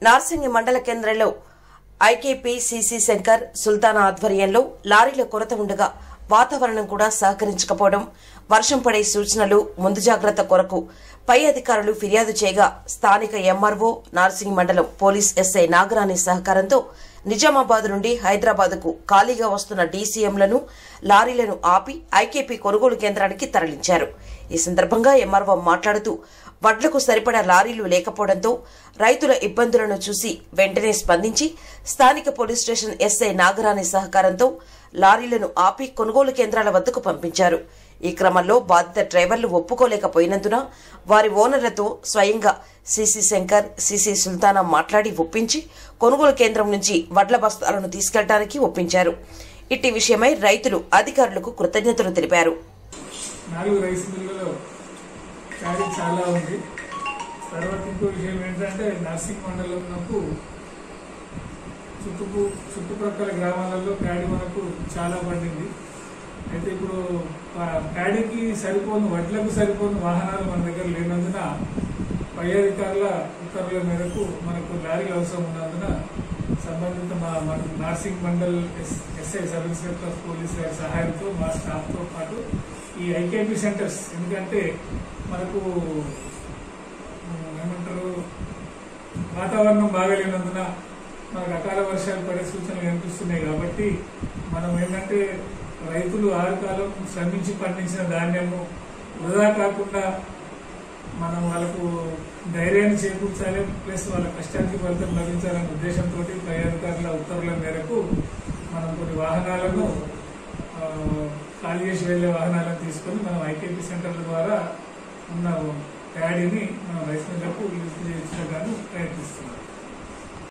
నార్సింగి మండల కేంద్రంలో IKP CC Shankar Sultana ఆధ్వర్యంలో లారీల కొరత ఉండగా వాతావరణం కూడా సహకరించకపోవడం వర్షం పడే సూచనలు ముందు జాగ్రత్త కొరకు పై అధికారులు ఫిర్యాదు చేయగా స్థానిక ఎంఆర్ఓ నార్సింగ్ మండలం పోలీస్ ఎస్ఐ నాగరాణి సహకారంతో నిజామాబాద్ నుండి హైదరాబాద్కు ఖాళీగా వస్తున్న డీసీఎంలను లారీలను ఆపి ఐకేపీ కొనుగోలు కేంద్రానికి తరలించారు ఈ సందర్భంగా ఎంఆర్ఓ మాట్లాడుతూ వడ్లకు సరిపడా లారీలు లేకపోవడంతో రైతుల ఇబ్బందులను చూసి వెంటనే స్పందించి స్థానిక పోలీస్ స్టేషన్ ఎస్ఐ నాగరాణి సహకారంతో లారీలను ఆపి కొనుగోలు కేంద్రాల వద్దకు పంపించారు ఈ క్రమంలో బాధిత డ్రైవర్లు ఒప్పుకోలేకపోయినందున వారి ఓనర్లతో స్వయంగా సిసి శంకర్ సిసి సుల్తానా మాట్లాడి ఒప్పించి కొనుగోలు కేంద్రం నుంచి వడ్ల బస్తాలను తీసుకెళ్లడానికి ఒప్పించారు ఇట్టి విషయమై రైతులు అధికారులకు కృతజ్ఞతలు తెలిపారు నాలుగు రైస్ మిల్లులో ప్యాడీ చాలా ఉంది తర్వాత ఇంకో విషయం ఏంటంటే నర్సింగ్ మండలంకు చుట్టుపు చుట్టుప్రక్కల గ్రామాలలో ప్యాడీ మనకు చాలా పండింది అయితే ఇప్పుడు ప- ప్యాడీకి సరిపోను వడ్లకు సరిపోను వాహనాలు మన దగ్గర లేనందున పై అధికారుల ఉత్తర్వుల మేరకు మనకు లారీలు అవసరం ఉన్నందున సంబంధిత మా మన Narsing mandal S SI sub inspector of police గారి సహాయంతో మా స్టాఫ్తో పాటు ఈ ఐకేపీ సెంటర్స్ ఎందుకంటే మనకు ఉమ్, ఏమంటారు వాతావరణం బాగాలేనందున మనకు అకాల వర్షాలు పడే సూచనలు కనిపిస్తున్నాయి కాబట్టి మనం ఏంటంటే రైతులు ఆరుకాలం శ్రమించి పండించిన ధాన్యము వృధా కాకుండా మనం వాళ్ళకు ధైర్యాన్ని చేకూర్చాలి ప్లస్ వాళ్ళ కష్టానికి ఫలితం లభించాలనే ఉద్దేశంతో పై అధికారుల ఉత్తర్వుల మేరకు మనం కొన్ని వాహనాలను ఆ, ఖాళీ చేసి వెళ్లే వాహనాలను తీసుకొని మనం ఐకేపీ సెంటర్ల ద్వారా ఉన్న ప్యాడీని మనం రైస్ మిల్లకు యూజ్ చేయించడం